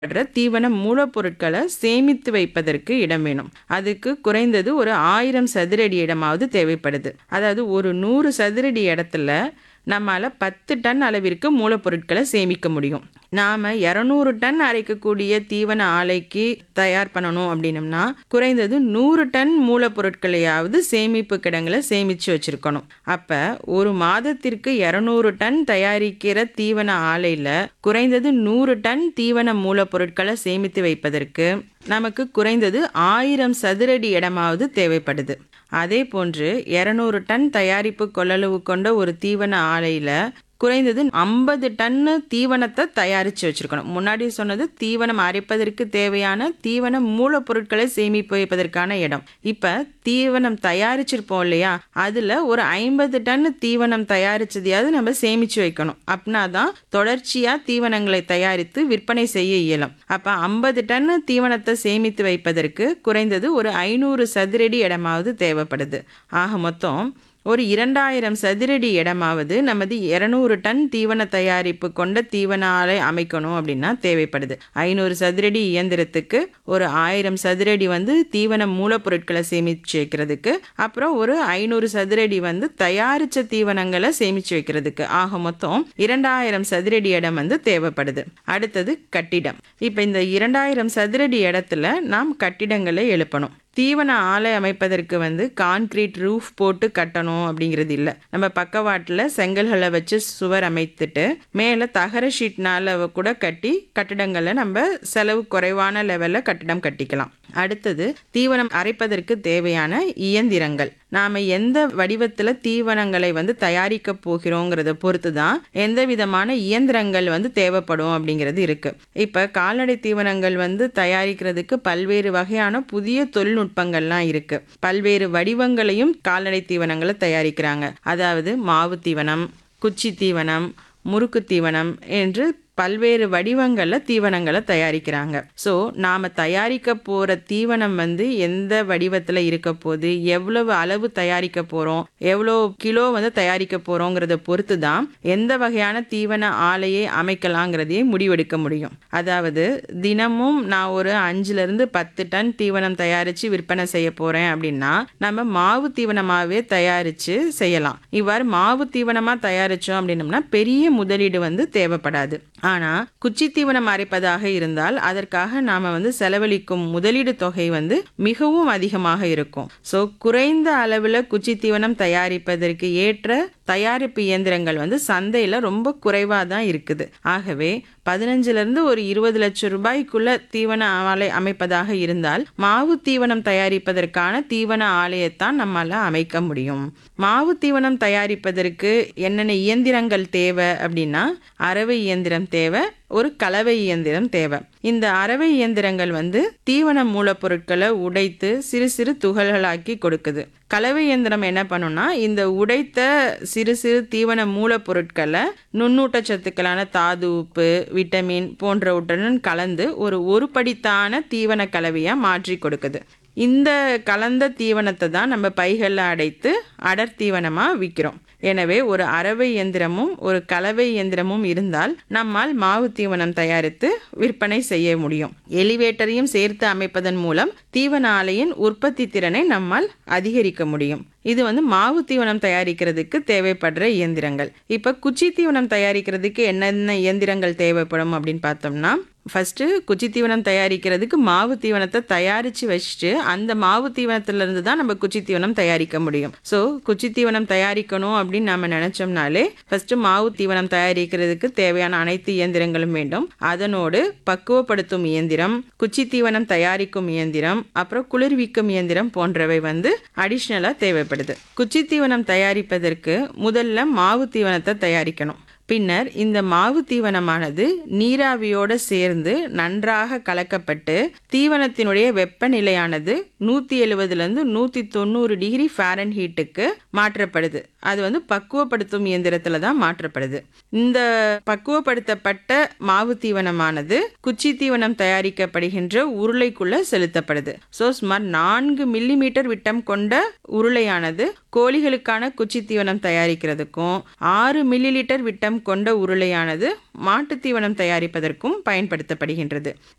படுற தீவன மூலப்பொருட்களை சேமித்து வைப்பதற்கு இடம் வேணும் அதுக்கு குறைந்தது ஒரு ஆயிரம் சதுரடி இடமாவது தேவைப்படுது அதாவது ஒரு நூறு சதுரடி இடத்துல நம்மால் பத்து டன் அளவிற்கு மூலப்பொருட்களை சேமிக்க முடியும் நாம் இரநூறு டன் அரைக்கக்கூடிய தீவன ஆலைக்கு தயார் பண்ணணும் அப்படின்னம்னா குறைந்தது நூறு டன் மூலப்பொருட்களையாவது சேமிப்பு கிடங்களை சேமித்து வச்சுருக்கணும் அப்போ ஒரு மாதத்திற்கு இரநூறு டன் தயாரிக்கிற தீவன ஆலையில் குறைந்தது நூறு டன் தீவன மூலப்பொருட்களை சேமித்து வைப்பதற்கு நமக்கு குறைந்தது ஆயிரம் சதுரடி இடமாவது தேவைப்படுது அதே போன்று இரநூறு டன் தயாரிப்பு கொள்ளளவு கொண்ட ஒரு தீவன ஆலையில் குறைந்தது ஐம்பது டன்னு தீவனத்தை தயாரித்து வச்சுருக்கணும் முன்னாடி சொன்னது தீவனம் அரைப்பதற்கு தேவையான தீவன மூலப்பொருட்களை சேமிப்பு வைப்பதற்கான இடம் இப்போ தீவனம் தயாரிச்சிருப்போம் இல்லையா அதில் ஒரு ஐம்பது டன்னு தீவனம் தயாரிச்சதையாவது நம்ம சேமித்து வைக்கணும் அப்படின்னா தான் தொடர்ச்சியாக தீவனங்களை தயாரித்து விற்பனை செய்ய இயலும் அப்போ ஐம்பது டன்னு தீவனத்தை சேமித்து வைப்பதற்கு குறைந்தது ஒரு ஐநூறு சதுரடி இடமாவது தேவைப்படுது ஆக மொத்தம் ஒரு இரண்டாயிரம் சதுரடி இடமாவது நமது இரநூறு டன் தீவன தயாரிப்பு கொண்ட தீவன ஆலை அமைக்கணும் அப்படின்னா தேவைப்படுது ஐநூறு சதுரடி இயந்திரத்துக்கு ஒரு ஆயிரம் சதுரடி வந்து தீவன மூலப்பொருட்களை சேமித்து வைக்கிறதுக்கு அப்புறம் ஒரு ஐநூறு சதுரடி வந்து தயாரித்த தீவனங்களை சேமித்து வைக்கிறதுக்கு ஆக மொத்தம் இரண்டாயிரம் சதுரடி இடம் வந்து தேவைப்படுது அடுத்தது கட்டிடம் இப்போ இந்த இரண்டாயிரம் சதுரடி இடத்துல நாம் கட்டிடங்களை எழுப்பணும் தீவன ஆலை அமைப்பதற்கு வந்து கான்கிரீட் ரூஃப் போட்டு கட்டணும் அப்படிங்கிறது இல்லை நம்ம பக்கவாட்டில் செங்கல்களை வச்சு சுவர் அமைத்துட்டு மேலே தகர ஷீட்னால கூட கட்டி கட்டிடங்களை நம்ம செலவு குறைவான லெவலில் கட்டிடம் கட்டிக்கலாம் அடுத்தது தீவனம் அரைப்பதற்கு தேவையான இயந்திரங்கள் நாம் எந்த வடிவத்தில் தீவனங்களை வந்து தயாரிக்க போகிறோங்கிறத பொறுத்து தான் எந்த விதமான இயந்திரங்கள் வந்து தேவைப்படும் அப்படிங்கிறது இருக்குது இப்போ கால்நடை தீவனங்கள் வந்து தயாரிக்கிறதுக்கு பல்வேறு வகையான புதிய தொழில்நுட்பங்கள்லாம் இருக்குது பல்வேறு வடிவங்களையும் கால்நடை தீவனங்களை தயாரிக்கிறாங்க அதாவது மாவு தீவனம் குச்சி தீவனம் முறுக்கு தீவனம் என்று பல்வேறு வடிவங்களில் தீவனங்களை தயாரிக்கிறாங்க ஸோ நாம் தயாரிக்க போகிற தீவனம் வந்து எந்த வடிவத்தில் இருக்க போகுது எவ்வளவு அளவு தயாரிக்க போகிறோம் எவ்வளோ கிலோ வந்து தயாரிக்க போகிறோங்கிறத பொறுத்து தான் எந்த வகையான தீவன ஆலையை அமைக்கலாங்கிறதையே முடிவெடுக்க முடியும் அதாவது தினமும் நான் ஒரு அஞ்சுலேருந்து பத்து டன் தீவனம் தயாரித்து விற்பனை செய்ய போகிறேன் அப்படின்னா நம்ம மாவு தீவனமாகவே தயாரித்து செய்யலாம் இவ்வாறு மாவு தீவனமாக தயாரித்தோம் அப்படின்னம்னா பெரிய முதலீடு வந்து தேவைப்படாது ஆனால் குச்சி தீவனம் அரைப்பதாக இருந்தால் அதற்காக நாம் வந்து செலவழிக்கும் முதலீடு தொகை வந்து மிகவும் அதிகமாக இருக்கும் ஸோ குறைந்த அளவில் குச்சி தீவனம் தயாரிப்பதற்கு ஏற்ற தயாரிப்பு இயந்திரங்கள் வந்து சந்தையில் ரொம்ப குறைவாக தான் இருக்குது ஆகவே பதினஞ்சுலேருந்து ஒரு இருபது லட்சம் ரூபாய்க்குள்ள தீவன ஆலை அமைப்பதாக இருந்தால் மாவு தீவனம் தயாரிப்பதற்கான தீவன ஆலையைத்தான் நம்மளால் அமைக்க முடியும் மாவு தீவனம் தயாரிப்பதற்கு என்னென்ன இயந்திரங்கள் தேவை அப்படின்னா அரவை இயந்திரம் தேவை ஒரு கலவை இயந்திரம் தேவை இந்த அரவை இயந்திரங்கள் வந்து தீவன மூலப்பொருட்களை உடைத்து சிறு சிறு துகள்களாக்கி கொடுக்குது கலவை இயந்திரம் என்ன பண்ணுன்னா இந்த உடைத்த சிறு சிறு தீவன மூலப்பொருட்களை நுண்ணூட்டச்சத்துக்களான தாது உப்பு விட்டமின் போன்றவற்றுடன் கலந்து ஒரு ஒரு படித்தான தீவன கலவையாக மாற்றி கொடுக்குது இந்த கலந்த தீவனத்தை தான் நம்ம பைகளில் அடைத்து அடர் தீவனமாக விற்கிறோம் எனவே ஒரு அரவை இயந்திரமும் ஒரு கலவை இயந்திரமும் இருந்தால் நம்மால் மாவு தீவனம் தயாரித்து விற்பனை செய்ய முடியும் எலிவேட்டரையும் சேர்த்து அமைப்பதன் மூலம் தீவன ஆலையின் உற்பத்தி திறனை நம்மால் அதிகரிக்க முடியும் இது வந்து மாவு தீவனம் தயாரிக்கிறதுக்கு தேவைப்படுற இயந்திரங்கள் இப்போ குச்சி தீவனம் தயாரிக்கிறதுக்கு என்னென்ன இயந்திரங்கள் தேவைப்படும் அப்படின்னு பார்த்தோம்னா ஃபஸ்ட்டு குச்சி தீவனம் தயாரிக்கிறதுக்கு மாவு தீவனத்தை தயாரித்து வச்சுட்டு அந்த மாவு தீவனத்திலிருந்து தான் நம்ம குச்சி தீவனம் தயாரிக்க முடியும் ஸோ குச்சி தீவனம் தயாரிக்கணும் அப்படின்னு நம்ம நினச்சோம்னாலே ஃபஸ்ட்டு மாவு தீவனம் தயாரிக்கிறதுக்கு தேவையான அனைத்து இயந்திரங்களும் வேண்டும் அதனோடு பக்குவப்படுத்தும் இயந்திரம் குச்சி தீவனம் தயாரிக்கும் இயந்திரம் அப்புறம் குளிர்விக்கும் இயந்திரம் போன்றவை வந்து அடிஷ்னலாக தேவைப்படுது குச்சி தீவனம் தயாரிப்பதற்கு முதல்ல மாவு தீவனத்தை தயாரிக்கணும் பின்னர் இந்த மாவு தீவனமானது நீராவியோடு சேர்ந்து நன்றாக கலக்கப்பட்டு தீவனத்தினுடைய வெப்பநிலையானது நூற்றி எழுபதுலேருந்து நூற்றி தொண்ணூறு டிகிரி ஃபேரன் ஹீட்டுக்கு மாற்றப்படுது அது வந்து பக்குவப்படுத்தும் இயந்திரத்தில் தான் மாற்றப்படுது இந்த பக்குவப்படுத்தப்பட்ட மாவு தீவனமானது குச்சி தீவனம் தயாரிக்கப்படுகின்ற உருளைக்குள்ள செலுத்தப்படுது ஸோ சுமார் நான்கு மில்லிமீட்டர் விட்டம் கொண்ட உருளையானது கோழிகளுக்கான குச்சி தீவனம் தயாரிக்கிறதுக்கும் ஆறு மில்லி லிட்டர் விட்டம் கொண்ட உருளையானது மாட்டு தீவனம் தயாரிப்பதற்கும் பயன்படுத்தப்படுகின்றது